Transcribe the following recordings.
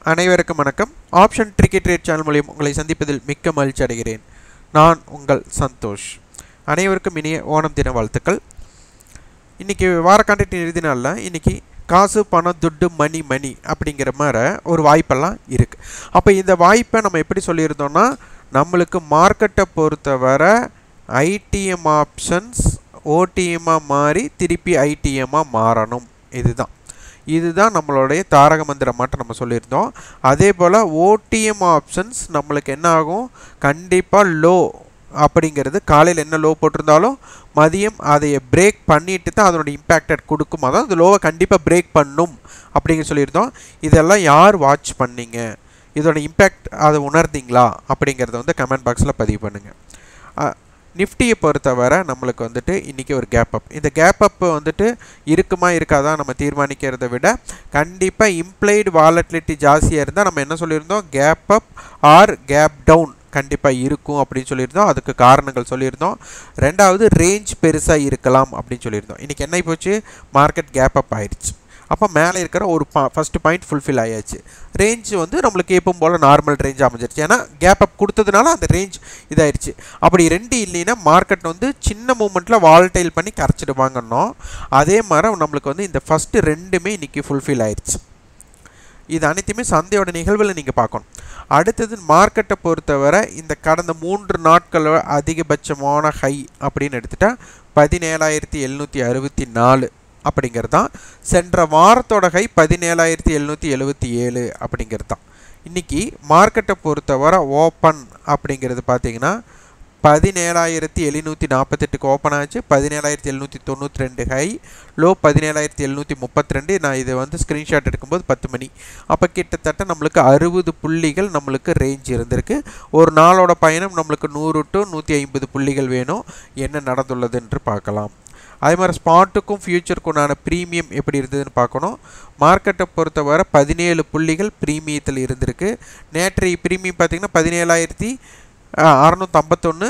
அனைவருக்கும் வணக்கம் option ட்ரிக்கெட் rate channel மூலியம் உங்களை சந்திப்பதில் மிக்க மகிழ்ச்சி அடைகிறேன் நான் உங்கள் சந்தோஷ் அனைவருக்கும் இனிய ஓணம் தின வாழ்த்துக்கள் இன்றைக்கி வார கான்ட்ராக்ட் இறுதி நாளில் இன்றைக்கி காசு பணம் துட்டு மணி மணி அப்படிங்கிற மாதிரி ஒரு வாய்ப்பெல்லாம் இருக்குது அப்போ இந்த வாய்ப்பை நம்ம எப்படி சொல்லியிருந்தோம்னா நம்மளுக்கு மார்க்கெட்டை பொறுத்தவரை ஐடிஎம் ஆப்ஷன்ஸ் ஓடிஎம்மாக மாறி திருப்பி ஐடிஎம்மாக மாறணும் இதுதான் இதுதான் நம்மளுடைய தாரக மந்திரம் மட்டும் நம்ம சொல்லியிருந்தோம் அதே போல் ஓடிஎம் ஆப்ஷன்ஸ் நம்மளுக்கு என்ன ஆகும் கண்டிப்பாக லோ அப்படிங்கிறது காலையில் என்ன லோ போட்டிருந்தாலும் மதியம் அதை பிரேக் பண்ணிட்டு தான் அதனோட இம்பேக்டட் கொடுக்கும் அதாவது அந்த லோவை கண்டிப்பாக பிரேக் பண்ணும் அப்படிங்க சொல்லியிருந்தோம் இதெல்லாம் யார் வாட்ச் பண்ணீங்க இதோட இம்பேக்ட் அதை உணர்ந்தீங்களா அப்படிங்கிறத வந்து கமெண்ட் பாக்ஸில் பதிவு பண்ணுங்கள் நிஃப்டியை பொறுத்தவரை நம்மளுக்கு வந்துட்டு இன்றைக்கி ஒரு கேப் அப் இந்த கேப் அப் வந்துட்டு இருக்குமா இருக்காதா நம்ம தீர்மானிக்கிறத விட கண்டிப்பாக இம்ப்ளைடு வாலட்டிலிட்டி ஜாஸ்தியாக இருந்தால் நம்ம என்ன சொல்லியிருந்தோம் gap up or gap down கண்டிப்பாக இருக்கும் அப்படின்னு சொல்லியிருந்தோம் அதுக்கு காரணங்கள் சொல்லியிருந்தோம் ரெண்டாவது ரேஞ்ச் பெருசாக இருக்கலாம் அப்படின்னு சொல்லியிருந்தோம் இன்றைக்கி என்ன போச்சு மார்க்கெட் கேப் அப் ஆயிடுச்சு அப்போ மேலே இருக்கிற ஒரு பா ஃபஸ்ட்டு பாயிண்ட் ஃபுல்ஃபில் ஆயாச்சு ரேஞ்ச் வந்து நம்மளுக்கு எப்பவும் போல் நார்மல் ரேஞ்ச் அமைஞ்சிருச்சு ஏன்னா கேப் அப் கொடுத்ததுனால அந்த ரேஞ்ச் இதாயிருச்சு அப்படி ரெண்டு இல்லைன்னா மார்க்கெட் வந்து சின்ன மூமெண்ட்டில் வால்டைல் பண்ணி கரைச்சிடுவாங்கன்னோம் அதே மாதிரி நம்மளுக்கு வந்து இந்த ஃபஸ்ட்டு ரெண்டுமே இன்றைக்கி ஃபுல்ஃபில் ஆயிடுச்சு இது அனைத்துமே சந்தையோட நிகழ்வில் நீங்கள் பார்க்கணும் அடுத்தது மார்க்கெட்டை பொறுத்தவரை இந்த கடந்த மூன்று நாட்கள் அதிகபட்சமான ஹை அப்படின்னு எடுத்துட்டா பதினேழாயிரத்தி எழுநூற்றி அறுபத்தி நாலு அப்படிங்கிறது தான் சென்ற வாரத்தோட ஹை பதினேழாயிரத்தி எழுநூற்றி எழுபத்தி ஏழு அப்படிங்கிறது தான் இன்றைக்கி மார்க்கெட்டை பொறுத்தவரை ஓப்பன் அப்படிங்கிறது பார்த்தீங்கன்னா பதினேழாயிரத்தி எழுநூற்றி நாற்பத்தெட்டுக்கு ஓப்பன் ஆச்சு பதினேழாயிரத்தி எழுநூற்றி தொண்ணூற்றி ரெண்டு ஹை லோ பதினேழாயிரத்தி எழுநூற்றி முப்பத்தி ரெண்டு நான் இதை வந்து ஸ்க்ரீன்ஷாட் எடுக்கும்போது பத்து மணி அப்போ கிட்டத்தட்ட நம்மளுக்கு அறுபது புள்ளிகள் நம்மளுக்கு ரேஞ்ச் இருந்திருக்கு ஒரு நாளோட பயணம் நம்மளுக்கு நூறு டு நூற்றி ஐம்பது புள்ளிகள் வேணும் என்ன நடந்துள்ளது என்று பார்க்கலாம் அதே மாதிரி ஸ்பாட்டுக்கும் ஃபியூச்சருக்கும் உண்டான ப்ரீமியம் எப்படி இருந்ததுன்னு பார்க்கணும் மார்க்கெட்டை பொறுத்தவரை பதினேழு புள்ளிகள் ப்ரீமியத்தில் இருந்திருக்கு நேற்றைய ப்ரீமியம் பார்த்திங்கன்னா பதினேழாயிரத்தி அறநூற்றம்பத்தொன்று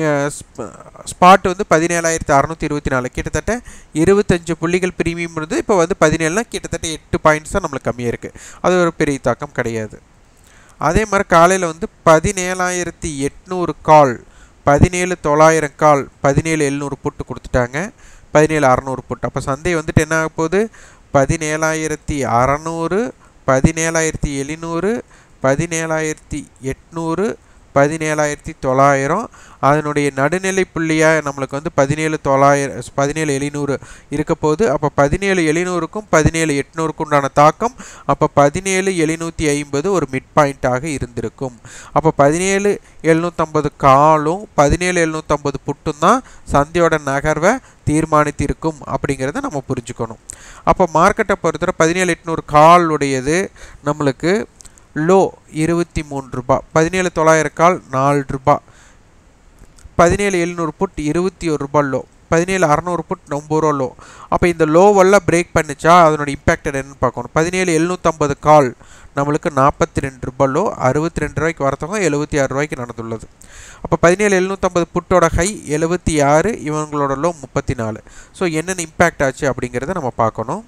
ஸ்பாட் வந்து பதினேழாயிரத்தி அறநூற்றி இருபத்தி நாலு கிட்டத்தட்ட இருபத்தஞ்சு புள்ளிகள் ப்ரீமியம் இருந்து இப்போ வந்து பதினேழுனா கிட்டத்தட்ட எட்டு பாயிண்ட்ஸ் தான் நம்மளுக்கு கம்மியாக இருக்குது அது ஒரு பெரிய தாக்கம் கிடையாது அதே மாதிரி காலையில் வந்து பதினேழாயிரத்தி எட்நூறு கால் பதினேழு தொள்ளாயிரம் கால் பதினேழு எழுநூறு புட்டு கொடுத்துட்டாங்க பதினேழு அறநூறு புட்டு அப்போ சந்தை வந்துட்டு என்ன ஆக போகுது பதினேழாயிரத்தி அறநூறு பதினேழாயிரத்தி எழுநூறு பதினேழாயிரத்தி எட்நூறு பதினேழாயிரத்தி தொள்ளாயிரம் அதனுடைய நடுநிலை புள்ளியாக நம்மளுக்கு வந்து பதினேழு தொள்ளாயிரம் பதினேழு எழுநூறு இருக்க போது அப்போ பதினேழு எழுநூறுக்கும் பதினேழு எட்நூறுக்கும் உண்டான தாக்கம் அப்போ பதினேழு எழுநூற்றி ஐம்பது ஒரு மிட் பாயிண்ட்டாக இருந்திருக்கும் அப்போ பதினேழு எழுநூற்றம்பது காலும் பதினேழு எழுநூற்றம்பது புட்டும் தான் சந்தையோட நகர்வை தீர்மானித்திருக்கும் அப்படிங்கிறத நம்ம புரிஞ்சுக்கணும் அப்போ மார்க்கெட்டை பொறுத்தவரை பதினேழு எட்நூறு கால் உடையது நம்மளுக்கு லோ இருபத்தி மூணு ரூபா பதினேழு தொள்ளாயிரம் கால் நாலு ரூபா பதினேழு எழுநூறு புட் இருபத்தி ஒரு ரூபா லோ பதினேழு அறநூறு புட் ஒம்பது ரூபா லோ அப்போ இந்த லோவெல்லாம் பிரேக் பண்ணிச்சா அதனோட இம்பேக்டட் என்னன்னு பார்க்கணும் பதினேழு எழுநூற்றம்பது கால் நம்மளுக்கு நாற்பத்தி ரெண்டு ரூபா லோ அறுபத்தி ரெண்டு ரூபாய்க்கு வரத்தவங்க எழுபத்தி ஆறு ரூபாய்க்கு நடந்துள்ளது அப்போ பதினேழு எழுநூற்றம்பது புட்டோட ஹை எழுபத்தி ஆறு இவங்களோட லோ முப்பத்தி நாலு ஸோ என்னென்ன இம்பேக்ட் ஆச்சு அப்படிங்கிறத நம்ம பார்க்கணும்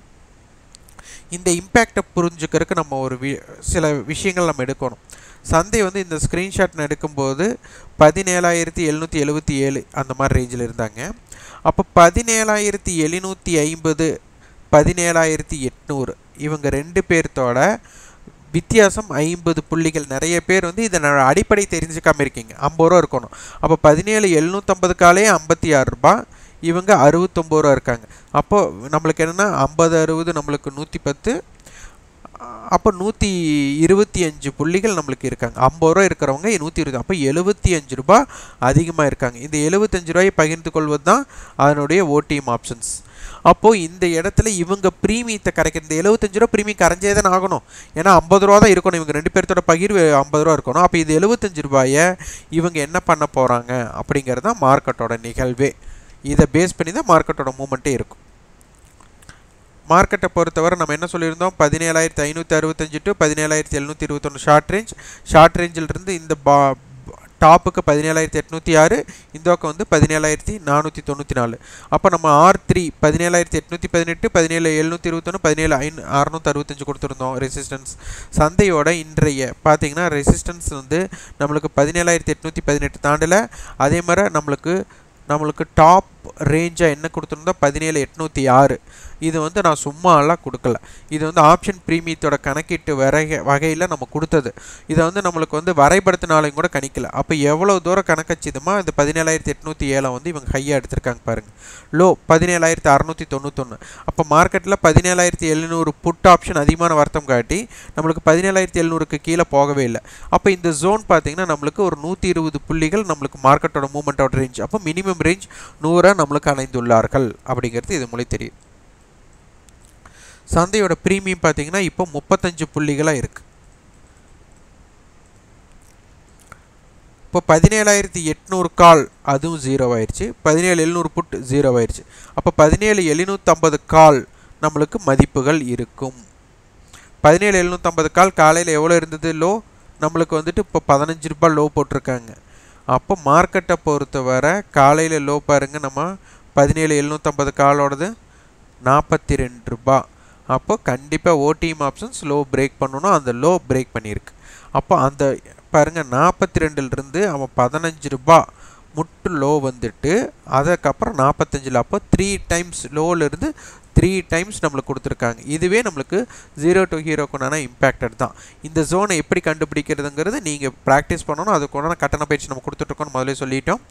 இந்த இம்பேக்டை புரிஞ்சுக்கிறதுக்கு நம்ம ஒரு வி சில விஷயங்கள் நம்ம எடுக்கணும் சந்தை வந்து இந்த ஸ்க்ரீன்ஷாட் நான் எடுக்கும்போது பதினேழாயிரத்தி எழுநூற்றி எழுபத்தி ஏழு அந்த மாதிரி ரேஞ்சில் இருந்தாங்க அப்போ பதினேழாயிரத்தி எழுநூற்றி ஐம்பது பதினேழாயிரத்தி எட்நூறு இவங்க ரெண்டு பேர்த்தோட வித்தியாசம் ஐம்பது புள்ளிகள் நிறைய பேர் வந்து இதனோட அடிப்படை தெரிஞ்சுக்காமல் இருக்கீங்க ஐம்பது ரூபா இருக்கணும் அப்போ பதினேழு எழுநூற்றம்பது காலே ஐம்பத்தி ஆறு ரூபா இவங்க அறுபத்தொம்பது ரூபா இருக்காங்க அப்போது நம்மளுக்கு என்னென்னா ஐம்பது அறுபது நம்மளுக்கு நூற்றி பத்து அப்போ நூற்றி இருபத்தி அஞ்சு புள்ளிகள் நம்மளுக்கு இருக்காங்க ஐம்பது ரூபா இருக்கிறவங்க நூற்றி இருபது அப்போ எழுபத்தி அஞ்சு ரூபா அதிகமாக இருக்காங்க இந்த எழுபத்தஞ்சு ரூபாயை பகிர்ந்து கொள்வது தான் அதனுடைய ஓடிஎம் ஆப்ஷன்ஸ் அப்போது இந்த இடத்துல இவங்க ப்ரீமியத்தை கரைக்கிற இந்த எழுபத்தஞ்சு ரூபா ப்ரீமியம் கரைஞ்சே தானே ஆகணும் ஏன்னா ஐம்பது ரூபா தான் இருக்கணும் இவங்க ரெண்டு பேர்த்தோட பகிர்வு ஐம்பது ரூபா இருக்கணும் அப்போ இது எழுபத்தஞ்சு ரூபாயை இவங்க என்ன பண்ண போகிறாங்க அப்படிங்கிறது தான் மார்க்கெட்டோட நிகழ்வே இதை பேஸ் பண்ணி தான் மார்க்கெட்டோட மூமெண்ட்டே இருக்கும் மார்க்கெட்டை பொறுத்தவரை நம்ம என்ன சொல்லியிருந்தோம் பதினேழாயிரத்தி ஐநூற்றி அறுபத்தஞ்சு டு பதினேழாயிரத்தி எழுநூற்றி இருபத்தொன்று ஷார்ட் ரேஞ்ச் ஷார்ட் ரேஞ்சிலிருந்து இந்த பா டாப்புக்கு பதினேழாயிரத்தி எட்நூற்றி ஆறு இந்த பக்கம் வந்து பதினேழாயிரத்தி நானூற்றி தொண்ணூற்றி நாலு அப்போ நம்ம ஆர் த்ரீ பதினேழாயிரத்தி எட்நூற்றி பதினெட்டு பதினேழு எழுநூற்றி இருபத்தொன்று பதினேழு ஐநூ அறநூற்றி அறுபத்தஞ்சு கொடுத்துருந்தோம் ரெசிஸ்டன்ஸ் சந்தையோட இன்றைய பார்த்தீங்கன்னா ரெசிஸ்டன்ஸ் வந்து நம்மளுக்கு பதினேழாயிரத்தி எட்நூற்றி பதினெட்டு தாண்டல அதே மாதிரி நம்மளுக்கு நம்மளுக்கு டாப் ரேஞ்சாக என்ன கொடுத்துருந்தோம் பதினேழு எட்நூற்றி ஆறு இது வந்து நான் சும்மாலாம் கொடுக்கல இது வந்து ஆப்ஷன் ப்ரீமியத்தோட கணக்கீட்டு வரைக வகையில் நம்ம கொடுத்தது இதை வந்து நம்மளுக்கு வந்து வரைபடத்தினாலையும் கூட கணிக்கல அப்போ எவ்வளோ தூரம் கணக்கச்சிதுமா இந்த பதினேழாயிரத்தி எட்நூற்றி ஏழை வந்து இவங்க ஹையாக எடுத்திருக்காங்க பாருங்கள் லோ பதினேழாயிரத்தி அறநூற்றி தொண்ணூத்தொன்று அப்போ மார்க்கெட்டில் பதினேழாயிரத்தி எழுநூறு புட் ஆப்ஷன் அதிகமான வர்த்தம் காட்டி நம்மளுக்கு பதினேழாயிரத்தி எழுநூறுக்கு கீழே போகவே இல்லை அப்போ இந்த ஜோன் பார்த்தீங்கன்னா நம்மளுக்கு ஒரு நூற்றி இருபது புள்ளிகள் நம்மளுக்கு மார்க்கெட்டோட மூமெண்ட்டோட ரேஞ்ச் அப்போ மினிமம் ரேஞ்ச் நூறை நம்மளுக்கு அணைந்துள்ளார்கள் அப்படிங்கிறது இது மூலம் தெரியும் சந்தையோட ப்ரீமியம் பார்த்தீங்கன்னா இப்போ முப்பத்தஞ்சு புள்ளிகளாக இருக்குது இப்போ பதினேழாயிரத்தி எட்நூறு கால் அதுவும் ஜீரோ ஆயிடுச்சு பதினேழு எழுநூறு புட் ஜீரோ ஆயிடுச்சு அப்போ பதினேழு எழுநூற்றம்பது கால் நம்மளுக்கு மதிப்புகள் இருக்கும் பதினேழு எழுநூற்றம்பது கால் காலையில் எவ்வளோ இருந்தது லோ நம்மளுக்கு வந்துட்டு இப்போ பதினஞ்சு ரூபாய் லோ போட்டிருக்காங்க அப்போ மார்க்கெட்டை பொறுத்தவரை காலையில் லோ பாருங்கள் நம்ம பதினேழு எழுநூற்றம்பது காலோடது நாற்பத்தி ரெண்டு ரூபா அப்போ கண்டிப்பாக ஓடிஎம் ஆப்ஷன்ஸ் லோ பிரேக் பண்ணணும் அந்த லோ பிரேக் பண்ணியிருக்கு அப்போ அந்த பாருங்கள் நாற்பத்தி ரெண்டுலேருந்து அவன் பதினஞ்சு ரூபா முட்டு லோ வந்துட்டு அதுக்கப்புறம் நாற்பத்தஞ்சில் அப்போ த்ரீ டைம்ஸ் லோலேருந்து த்ரீ டைம்ஸ் நம்மளுக்கு கொடுத்துருக்காங்க இதுவே நம்மளுக்கு ஜீரோ டு ஹீரோக்குண்டான இம்பேக்டட் தான் இந்த ஜோனை எப்படி கண்டுபிடிக்கிறதுங்கிறது நீங்கள் ப்ராக்டிஸ் பண்ணணும் அதுக்குண்டான கட்டண பயிற்சி நம்ம கொடுத்துட்ருக்கோம்னு முதல்ல சொல்லிட்டோம்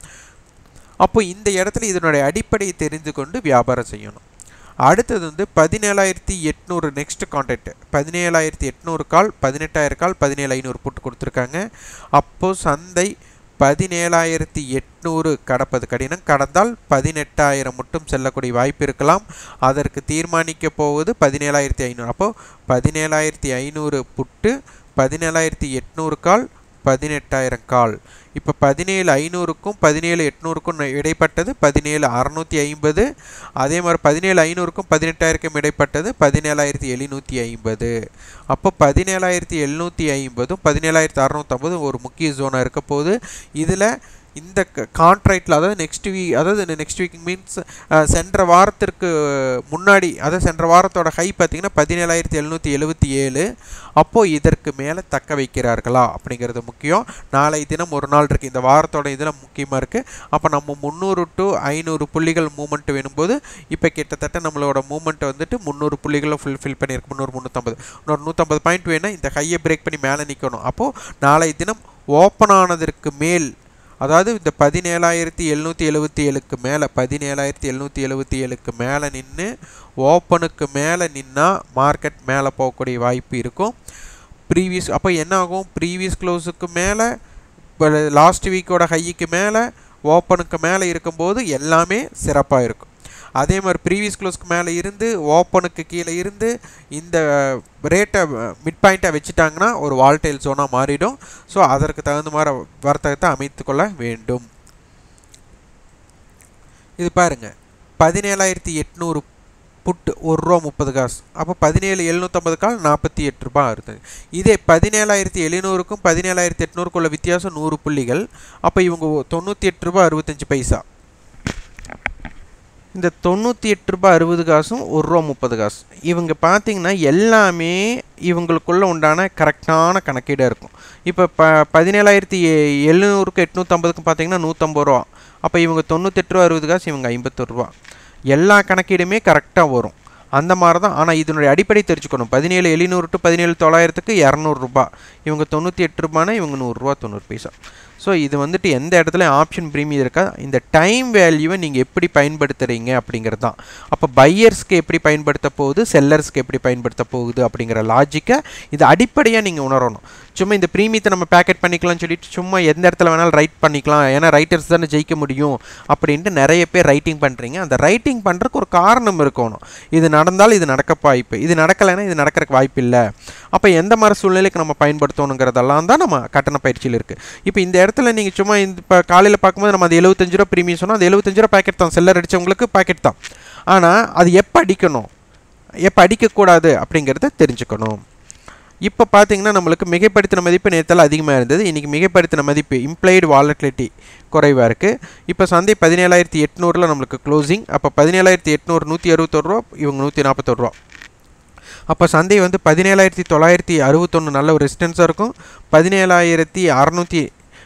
அப்போ இந்த இடத்துல இதனுடைய அடிப்படையை தெரிந்து கொண்டு வியாபாரம் செய்யணும் அடுத்தது வந்து பதினேழாயிரத்தி எட்நூறு நெக்ஸ்ட் கான்டாக்ட் பதினேழாயிரத்தி எட்நூறு கால் பதினெட்டாயிரம் கால் பதினேழு ஐநூறு புட்டு கொடுத்துருக்காங்க அப்போது சந்தை பதினேழாயிரத்தி எட்நூறு கடப்பது கடினம் கடந்தால் பதினெட்டாயிரம் மட்டும் செல்லக்கூடிய வாய்ப்பு இருக்கலாம் அதற்கு தீர்மானிக்க போவது பதினேழாயிரத்தி ஐநூறு அப்போது பதினேழாயிரத்தி ஐநூறு புட்டு பதினேழாயிரத்தி எட்நூறு கால் பதினெட்டாயிரம் கால் இப்போ பதினேழு ஐநூறுக்கும் பதினேழு எட்நூறுக்கும் இடைப்பட்டது பதினேழு அறநூற்றி ஐம்பது அதே மாதிரி பதினேழு ஐநூறுக்கும் பதினெட்டாயிரக்கும் இடைப்பட்டது பதினேழாயிரத்தி எழுநூற்றி ஐம்பது அப்போ பதினேழாயிரத்தி எழுநூற்றி ஐம்பதும் பதினேழாயிரத்தி அறநூற்றம்பதும் ஒரு முக்கிய ஜோனாக இருக்க போது இதில் இந்த கான்ட்ராக்டில் அதாவது நெக்ஸ்ட் வீக் அதாவது நெக்ஸ்ட் வீக் மீன்ஸ் சென்ற வாரத்திற்கு முன்னாடி அதாவது சென்ற வாரத்தோட ஹை பார்த்தீங்கன்னா பதினேழாயிரத்தி எழுநூற்றி எழுபத்தி ஏழு அப்போது இதற்கு மேலே தக்க வைக்கிறார்களா அப்படிங்கிறது முக்கியம் நாளை தினம் ஒரு நாள் இருக்குது இந்த வாரத்தோட இதில் முக்கியமாக இருக்குது அப்போ நம்ம முந்நூறு டு ஐநூறு புள்ளிகள் மூமெண்ட் வேணும்போது இப்போ கிட்டத்தட்ட நம்மளோட மூமெண்ட் வந்துட்டு முந்நூறு புள்ளிகளை ஃபுல்ஃபில் பண்ணியிருக்கு முந்நூறு முந்நூற்றம்பது இன்னொரு நூற்றம்பது பாயிண்ட் வேணால் இந்த ஹையை பிரேக் பண்ணி மேலே நிற்கணும் அப்போது நாளை தினம் ஓப்பன் ஆனதற்கு மேல் அதாவது இந்த பதினேழாயிரத்தி எழுநூற்றி எழுபத்தி ஏழுக்கு மேலே பதினேழாயிரத்தி எழுநூற்றி எழுபத்தி ஏழுக்கு மேலே நின்று ஓப்பனுக்கு மேலே நின்னா மார்க்கெட் மேலே போகக்கூடிய வாய்ப்பு இருக்கும் ப்ரீவியஸ் அப்போ என்ன ஆகும் ப்ரீவியஸ் க்ளோஸுக்கு மேலே இப்போ லாஸ்ட் வீக்கோட ஹைக்கு மேலே ஓப்பனுக்கு மேலே இருக்கும்போது எல்லாமே சிறப்பாக இருக்கும் அதே மாதிரி ப்ரீவியஸ் க்ளோஸ்க்கு மேலே இருந்து ஓப்பனுக்கு கீழே இருந்து இந்த ரேட்டை மிட் பாயிண்ட்டை வச்சுட்டாங்கன்னா ஒரு வால்டைல் ஜோனாக மாறிடும் ஸோ அதற்கு தகுந்த மாதிரி வர்த்தகத்தை அமைத்து கொள்ள வேண்டும் இது பாருங்கள் பதினேழாயிரத்தி எட்நூறு புட்டு ஒரு ரூபா முப்பது காசு அப்போ பதினேழு எழுநூற்றம்பது கால் நாற்பத்தி எட்டு ரூபா இருந்தது இதே பதினேழாயிரத்தி எழுநூறுக்கும் பதினேழாயிரத்தி எட்நூறுக்குள்ள வித்தியாசம் நூறு புள்ளிகள் அப்போ இவங்க தொண்ணூற்றி எட்டு ரூபா அறுபத்தஞ்சு பைசா இந்த தொண்ணூற்றி எட்டு ரூபாய் அறுபது காசும் ஒரு ரூபா முப்பது காசு இவங்க பார்த்தீங்கன்னா எல்லாமே இவங்களுக்குள்ள உண்டான கரெக்டான கணக்கீடாக இருக்கும் இப்போ ப பதினேழாயிரத்தி எழுநூறுக்கு எட்நூற்றம்பதுக்கும் பார்த்தீங்கன்னா நூற்றம்பது ரூபா அப்போ இவங்க தொண்ணூத்தெட்டு ரூபா அறுபது காசு இவங்க ஐம்பத்தொரு ரூபா எல்லா கணக்கீடுமே கரெக்டாக வரும் அந்த மாதிரி தான் ஆனால் இதனுடைய அடிப்படை தெரிஞ்சுக்கணும் பதினேழு எழுநூறு டு பதினேழு தொள்ளாயிரத்துக்கு இரநூறுபா இவங்க தொண்ணூற்றி எட்டு ரூபானா இவங்க நூறுரூவா தொண்ணூறு பைசா ஸோ இது வந்துட்டு எந்த இடத்துல ஆப்ஷன் ப்ரீமியம் இருக்கா இந்த டைம் வேல்யூவை நீங்கள் எப்படி பயன்படுத்துகிறீங்க அப்படிங்கிறது தான் அப்போ பையர்ஸ்க்கு எப்படி பயன்படுத்த போகுது செல்லர்ஸ்க்கு எப்படி பயன்படுத்த போகுது அப்படிங்கிற லாஜிக்கை இது அடிப்படையாக நீங்கள் உணரணும் சும்மா இந்த ப்ரீமியத்தை நம்ம பேக்கெட் பண்ணிக்கலாம்னு சொல்லிட்டு சும்மா எந்த இடத்துல வேணாலும் ரைட் பண்ணிக்கலாம் ஏன்னா ரைட்டர்ஸ் தானே ஜெயிக்க முடியும் அப்படின்ட்டு நிறைய பேர் ரைட்டிங் பண்ணுறீங்க அந்த ரைட்டிங் பண்ணுறதுக்கு ஒரு காரணம் இருக்கணும் இது நடந்தால் இது நடக்க வாய்ப்பு இது நடக்கலைன்னா இது நடக்கிறதுக்கு வாய்ப்பு இல்லை அப்போ எந்த மாதிரி சூழ்நிலைக்கு நம்ம பயன்படுத்தணுங்கிறதெல்லாம் தான் நம்ம கட்டண பயிற்சியில் இருக்குது இப்போ இந்த இடத்துல நீங்கள் சும்மா இந்த இப்போ காலையில் பார்க்கும்போது நம்ம அது எழுபத்தஞ்சு ரூபா ப்ரீமியம் சொன்னால் அது எழுபத்தஞ்சு ரூபா பேக்கெட் தான் செல்லர் அடித்தவங்களுக்கு பேக்கெட் தான் ஆனால் அது எப்போ அடிக்கணும் எப்போ அடிக்கக்கூடாது அப்படிங்கிறத தெரிஞ்சுக்கணும் இப்போ பார்த்தீங்கன்னா நம்மளுக்கு மிகைப்படுத்தின மதிப்பு நேரத்தில் அதிகமாக இருந்தது இன்றைக்கி மிகைப்படுத்தின மதிப்பு இம்ப்ளைடு வாலட்டிலிட்டி குறைவாக இருக்குது இப்போ சந்தை பதினேழாயிரத்தி எட்நூறில் நம்மளுக்கு க்ளோசிங் அப்போ பதினேழாயிரத்தி எட்நூறு நூற்றி அறுபத்தொரு ரூபா இவங்க நூற்றி நாற்பத்தொரு ரூபா அப்போ சந்தை வந்து பதினேழாயிரத்தி தொள்ளாயிரத்தி அறுபத்தொன்று நல்ல ஒரு ரெசிஸ்டன்ஸாக இருக்கும் பதினேழாயிரத்தி அறநூற்றி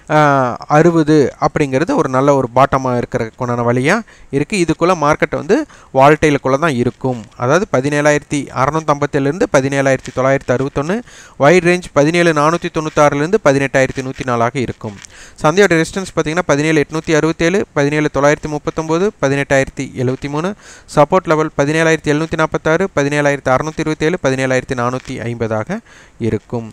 அறுபது அப்படிங்கிறது ஒரு நல்ல ஒரு பாட்டமாக இருக்கிறதுக்குண்டான வழியாக இருக்குது இதுக்குள்ளே மார்க்கெட் வந்து வால்டைலுக்குள்ளே தான் இருக்கும் அதாவது பதினேழாயிரத்தி அறநூற்றம்பத்திலேருந்து பதினேழாயிரத்தி தொள்ளாயிரத்தி அறுபத்தொன்று வைட் ரேஞ்ச் பதினேழு நானூற்றி தொண்ணூத்தாறுலேருந்து பதினெட்டாயிரத்தி நூற்றி நாலாக இருக்கும் சந்தையோட ரெசிஸ்டன்ஸ் பார்த்தீங்கன்னா பதினேழு எட்நூற்றி அறுபத்தேழு பதினேழு தொள்ளாயிரத்தி முப்பத்தொம்போது பதினெட்டாயிரத்தி எழுபத்தி மூணு சப்போர்ட் லெவல் பதினேழாயிரத்தி எழுநூற்றி நாற்பத்தாறு பதினேழாயிரத்தி அறநூற்றி இருபத்தேழு பதினேழாயிரத்தி நானூற்றி ஐம்பதாக இருக்கும்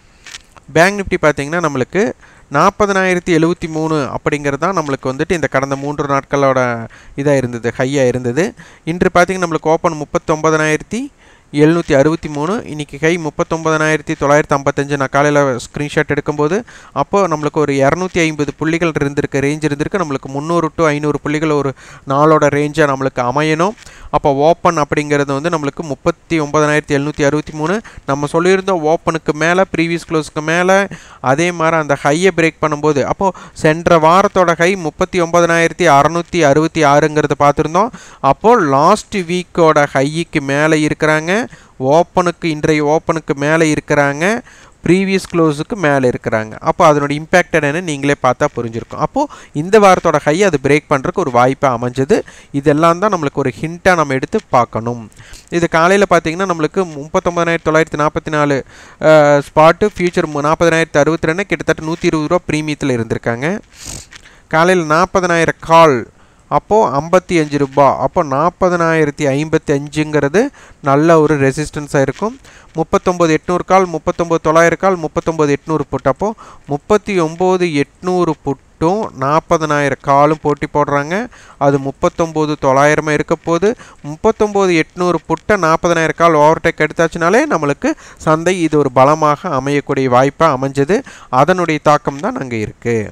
பேங்க் நிஃப்டி பார்த்தீங்கன்னா நம்மளுக்கு நாற்பதனாயிரத்தி எழுபத்தி மூணு அப்படிங்கிறது தான் நம்மளுக்கு வந்துட்டு இந்த கடந்த மூன்று நாட்களோட இதாக இருந்தது ஹையாக இருந்தது இன்று பார்த்திங்கன்னா நம்மளுக்கு ஓப்பன் முப்பத்தொம்பதனாயிரத்தி எழுநூற்றி அறுபத்தி மூணு இன்றைக்கி கை முப்பத்தொம்பதனாயிரத்தி தொள்ளாயிரத்தி ஐம்பத்தஞ்சு நான் காலையில் ஸ்க்ரீன்ஷாட் எடுக்கும்போது அப்போது நம்மளுக்கு ஒரு இரநூத்தி ஐம்பது புள்ளிகள் இருந்திருக்கு ரேஞ்ச் இருந்திருக்கு நம்மளுக்கு முந்நூறு டு ஐநூறு புள்ளிகள் ஒரு நாளோட ரேஞ்சாக நம்மளுக்கு அமையணும் அப்போ ஓப்பன் அப்படிங்கிறது வந்து நம்மளுக்கு முப்பத்தி ஒம்பதனாயிரத்தி எழுநூற்றி அறுபத்தி மூணு நம்ம சொல்லியிருந்தோம் ஓப்பனுக்கு மேலே ப்ரீவியஸ் க்ளோஸ்க்கு மேலே அதே மாதிரி அந்த ஹையை பிரேக் பண்ணும்போது அப்போது சென்ற வாரத்தோட ஹை முப்பத்தி ஒம்பதனாயிரத்தி அறநூற்றி அறுபத்தி ஆறுங்கிறத பார்த்துருந்தோம் அப்போது லாஸ்ட் வீக்கோட ஹைக்கு மேலே இருக்கிறாங்க ஓப்பனுக்கு இன்றைய ஓப்பனுக்கு மேலே இருக்கிறாங்க ப்ரீவியஸ் க்ளோஸுக்கு மேலே இருக்கிறாங்க அப்போ அதனோட இம்பேக்ட் என்னன்னு நீங்களே பார்த்தா புரிஞ்சிருக்கும் அப்போது இந்த வாரத்தோட ஹை அது பிரேக் பண்ணுறதுக்கு ஒரு வாய்ப்பாக அமைஞ்சது இதெல்லாம் தான் நம்மளுக்கு ஒரு ஹிண்ட்டாக நம்ம எடுத்து பார்க்கணும் இது காலையில் பார்த்தீங்கன்னா நம்மளுக்கு முப்பத்தொம்பதாயிரத்தி தொள்ளாயிரத்தி நாற்பத்தி நாலு ஸ்பாட்டு ஃபியூச்சர் நாற்பதனாயிரத்தி அறுபத்தி ரெண்டு கிட்டத்தட்ட நூற்றி இருபது ரூபா ப்ரீமியத்தில் இருந்திருக்காங்க காலையில் நாற்பதனாயிரம் கால் அப்போது ஐம்பத்தி அஞ்சு ரூபா அப்போ நாற்பதனாயிரத்தி ஐம்பத்தி அஞ்சுங்கிறது நல்ல ஒரு ரெசிஸ்டன்ஸாக இருக்கும் முப்பத்தொம்போது எட்நூறு கால் முப்பத்தொம்போது தொள்ளாயிரம் கால் முப்பத்தொம்போது எட்நூறு புட் அப்போது முப்பத்தி ஒம்பது எட்நூறு புட்டும் நாற்பதனாயிரம் காலும் போட்டி போடுறாங்க அது முப்பத்தொம்போது தொள்ளாயிரமாக இருக்க போது முப்பத்தொம்போது எட்நூறு புட்டை நாற்பதனாயிரம் கால் ஓவர்டேக் எடுத்தாச்சுனாலே நம்மளுக்கு சந்தை இது ஒரு பலமாக அமையக்கூடிய வாய்ப்பாக அமைஞ்சது அதனுடைய தாக்கம் தான் அங்கே இருக்குது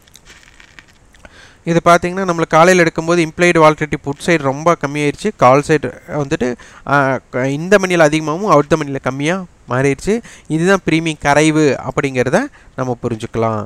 இது பார்த்தீங்கன்னா நம்மளுக்கு காலையில் எடுக்கும்போது இம்ப்ளைடு வால்டிட்டி புட் சைடு ரொம்ப கம்மியாயிருச்சு கால் சைடு வந்துட்டு இந்த மணியில் அதிகமாகவும் அடுத்த மணியில் கம்மியாக மாறிடுச்சு இதுதான் ப்ரீமியம் கரைவு அப்படிங்கிறத நம்ம புரிஞ்சுக்கலாம்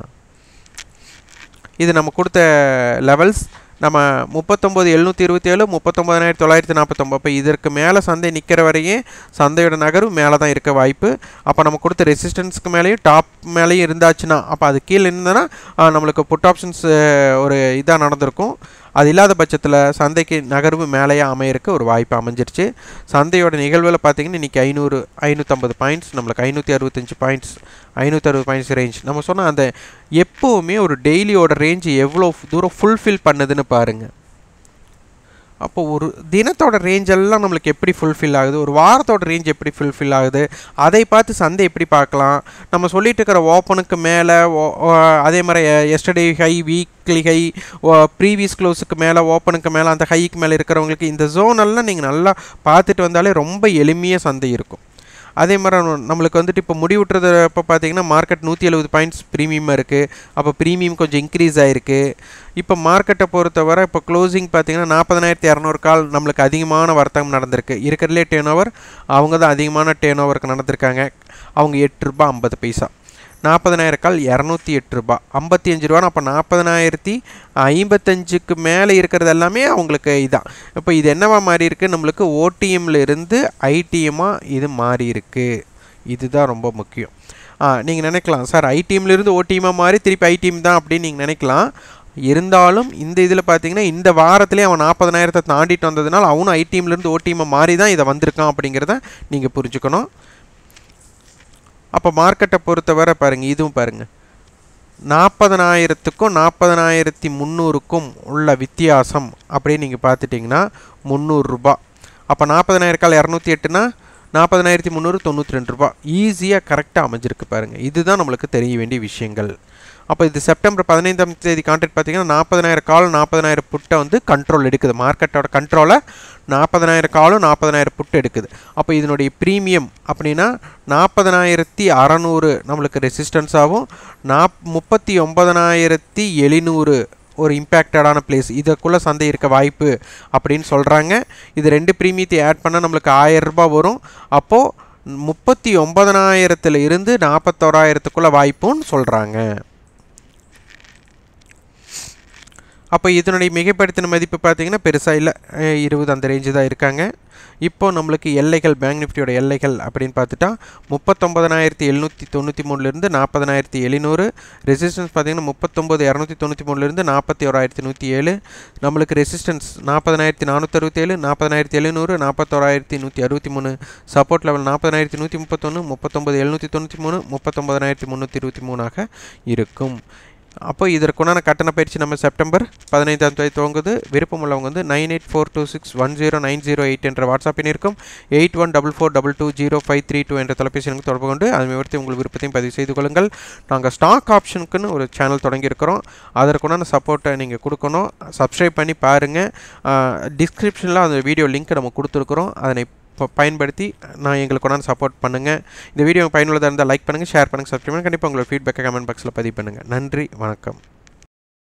இது நம்ம கொடுத்த லெவல்ஸ் நம்ம முப்பத்தொம்போது எழுநூற்றி இருபத்தி ஏழு முப்பத்தொம்பதாயிரத்தி தொள்ளாயிரத்தி நாற்பத்தொம்பது அப்போ இதற்கு மேலே சந்தை நிற்கிற வரையே சந்தையோட நகர்வு மேலே தான் இருக்க வாய்ப்பு அப்போ நம்ம கொடுத்த ரெசிஸ்டன்ஸ்க்கு மேலேயும் டாப் மேலேயும் இருந்தாச்சுன்னா அப்போ அது கீழே இருந்ததுன்னா நம்மளுக்கு புட் ஆப்ஷன்ஸ் ஒரு இதாக நடந்திருக்கும் அது இல்லாத பட்சத்தில் சந்தைக்கு நகர்வு மேலேயே அமையறக்கு ஒரு வாய்ப்பு அமைஞ்சிருச்சு சந்தையோட நிகழ்வில் பார்த்தீங்கன்னா இன்றைக்கி ஐநூறு ஐநூற்றம்பது பாயிண்ட்ஸ் நம்மளுக்கு ஐநூற்றி அறுபத்தஞ்சு பாயிண்ட்ஸ் ஐநூற்றி அறுபது பாயிண்ட்ஸ் ரேஞ்ச் நம்ம சொன்ன அந்த எப்போவுமே ஒரு டெய்லியோட ரேஞ்சு எவ்வளோ தூரம் ஃபுல்ஃபில் பண்ணுதுன்னு பாருங்கள் அப்போ ஒரு தினத்தோட ரேஞ்ச் எல்லாம் நம்மளுக்கு எப்படி ஃபுல்ஃபில் ஆகுது ஒரு வாரத்தோட ரேஞ்ச் எப்படி ஃபுல்ஃபில் ஆகுது அதை பார்த்து சந்தை எப்படி பார்க்கலாம் நம்ம சொல்லிட்டு இருக்கிற ஓப்பனுக்கு மேலே அதே மாதிரி yesterday high weekly high previous க்ளோஸுக்கு மேலே ஓப்பனுக்கு மேலே அந்த ஹைக்கு மேலே இருக்கிறவங்களுக்கு இந்த ஜோனெல்லாம் நீங்கள் நல்லா பார்த்துட்டு வந்தாலே ரொம்ப எளிமையாக சந்தை இருக்கும் அதே மாதிரி நம்மளுக்கு வந்துட்டு இப்போ முடிவுட்டுறது இப்போ பார்த்தீங்கன்னா மார்க்கெட் நூற்றி எழுபது பாயிண்ட்ஸ் ப்ரீமியமாக இருக்குது அப்போ ப்ரீமியம் கொஞ்சம் இன்க்ரீஸ் ஆகிருக்கு இப்போ மார்க்கெட்டை பொறுத்தவரை இப்போ க்ளோசிங் பார்த்தீங்கன்னா நாற்பதனாயிரத்தி இரநூறு கால் நம்மளுக்கு அதிகமான வர்த்தகம் நடந்திருக்கு இருக்கிறதுலே டேர்ன் ஓவர் அவங்க தான் அதிகமான டேர்ன் ஓவருக்கு நடந்திருக்காங்க அவங்க எட்டு ரூபா ஐம்பது பைசா நாற்பதனாயிரம் கால் இரநூத்தி எட்டு ரூபா ஐம்பத்தி அஞ்சு ரூபா அப்போ நாற்பதனாயிரத்தி ஐம்பத்தஞ்சுக்கு மேலே இருக்கிறது எல்லாமே அவங்களுக்கு இதான் இப்போ இது என்னவா மாறி இருக்கு நம்மளுக்கு ஓடிஎம்ல இருந்து ஐடிஎம்மாக இது மாறி இருக்கு இதுதான் ரொம்ப முக்கியம் நீங்கள் நினைக்கலாம் சார் ஐடிஎம்லேருந்து ஓடிஎம்மாக மாறி திருப்பி ஐடிஎம் தான் அப்படின்னு நீங்கள் நினைக்கலாம் இருந்தாலும் இந்த இதில் பார்த்தீங்கன்னா இந்த வாரத்திலே அவன் நாற்பதனாயிரத்தை தாண்டிட்டு வந்ததுனால அவனும் ஐடிஎம்லேருந்து ஓடிஎம்மாக மாறி தான் இதை வந்திருக்கான் அப்படிங்கிறத நீங்கள் புரிஞ்சுக்கணும் அப்போ மார்க்கெட்டை பொறுத்தவரை பாருங்கள் இதுவும் பாருங்கள் நாற்பதனாயிரத்துக்கும் நாற்பதனாயிரத்தி முந்நூறுக்கும் உள்ள வித்தியாசம் அப்படின்னு நீங்கள் பார்த்துட்டிங்கன்னா முந்நூறுரூபா அப்போ நாற்பதனாயிரம் கால் இரநூத்தி எட்டுனா நாற்பதனாயிரத்தி முந்நூறு தொண்ணூற்றி ரெண்டு ரூபா ஈஸியாக கரெக்டாக அமைஞ்சிருக்கு பாருங்கள் இதுதான் நம்மளுக்கு தெரிய வேண்டிய விஷயங்கள் அப்போ இது செப்டம்பர் பதினைந்தாம் தேதி கான்ட்ராக்ட் பார்த்தீங்கன்னா நாற்பதனாயிரம் கால் நாற்பதனாயிரம் புட்டை வந்து கண்ட்ரோல் எடுக்குது மார்க்கெட்டோட கண்ட்ரோலை நாற்பதனாயிரம் காலும் நாற்பதனாயிரம் புட்டு எடுக்குது அப்போ இதனுடைய ப்ரீமியம் அப்படின்னா நாற்பதனாயிரத்தி அறநூறு நம்மளுக்கு ரெசிஸ்டன்ஸாகவும் நாப் முப்பத்தி ஒன்பதனாயிரத்தி எழுநூறு ஒரு இம்பேக்டடான பிளேஸ் இதுக்குள்ளே சந்தை இருக்க வாய்ப்பு அப்படின்னு சொல்கிறாங்க இது ரெண்டு ப்ரீமியத்தை ஆட் பண்ணால் நம்மளுக்கு ஆயிரம் ரூபாய் வரும் அப்போது முப்பத்தி ஒன்பதனாயிரத்துல இருந்து நாற்பத்தோராயிரத்துக்குள்ள வாய்ப்புன்னு சொல்கிறாங்க அப்போ இதனுடைய மிகைப்படுத்தின மதிப்பு பார்த்தீங்கன்னா பெருசாக இல்லை இருபது அந்த ரேஞ்சு தான் இருக்காங்க இப்போ நம்மளுக்கு எல்லைகள் பேங்க் நிஃப்டியோட எல்லைகள் அப்படின்னு பார்த்துட்டா முப்பத்தொம்பதனாயிரத்தி எழுநூற்றி தொண்ணூற்றி மூணுலேருந்து நாற்பதனாயிரத்தி எழுநூறு ரெசிஸ்டன்ஸ் பார்த்தீங்கன்னா முப்பத்தொம்பது இரநூத்தி தொண்ணூற்றி மூணுலேருந்து நாற்பத்தி ஓராயிரத்தி நூற்றி ஏழு நம்மளுக்கு ரெசிஸ்டன்ஸ் நாற்பதனாயிரத்தி நானூற்றறுபத்தேழு நாற்பதனாயிரத்தி எழுநூறு நாற்பத்தோராயிரத்தி நூற்றி அறுபத்தி மூணு சப்போர்ட் லெவல் நாற்பதனாயிரத்தி நூற்றி முப்பத்தொன்று முப்பத்தொம்பது எழுநூற்றி தொண்ணூற்றி மூணு முப்பத்தொம்பதனாயிரத்தி முந்நூற்றி இருபத்தி மூணாக இருக்கும் அப்போ இதற்குண்டான கட்டண பயிற்சி நம்ம செப்டம்பர் பதினைந்தாம் தேதி துவங்குது விருப்பம் உள்ளவங்க வந்து nine eight four two six one zero nine zero eight என்ற வாட்ஸ்அப்பின் இருக்கும் eight one double four double two zero five three two என்ற தொலைபேசி எண்ணுக்கு தொடர்பு கொண்டு அது விவரத்தை உங்கள் விருப்பத்தையும் பதிவு செய்து கொள்ளுங்கள் நாங்கள் ஸ்டாக் ஆப்ஷனுக்குன்னு ஒரு சேனல் தொடங்கியிருக்கிறோம் அதற்குண்டான சப்போர்ட்டை நீங்கள் கொடுக்கணும் சப்ஸ்கிரைப் பண்ணி பாருங்கள் டிஸ்கிரிப்ஷனில் அந்த வீடியோ லிங்க் நம்ம கொடுத்துருக்குறோம் அதனை இப்போ பயன்படுத்தி நான் எங்களுக்கு கொண்டாந்து சப்போர்ட் பண்ணுங்கள் இந்த வீடியோ பயனுள்ளதாக இருந்தால் லைக் பண்ணுங்கள் ஷேர் பண்ணுங்கள் சப்ஸ்கிரைப் பண்ணுங்கள் கண்டிப்பாக உங்களோட ஃபீட்பேக்கை கமெண்ட் பாக்ஸில் பதிவு பண்ணுங்கள் நன்றி வணக்கம்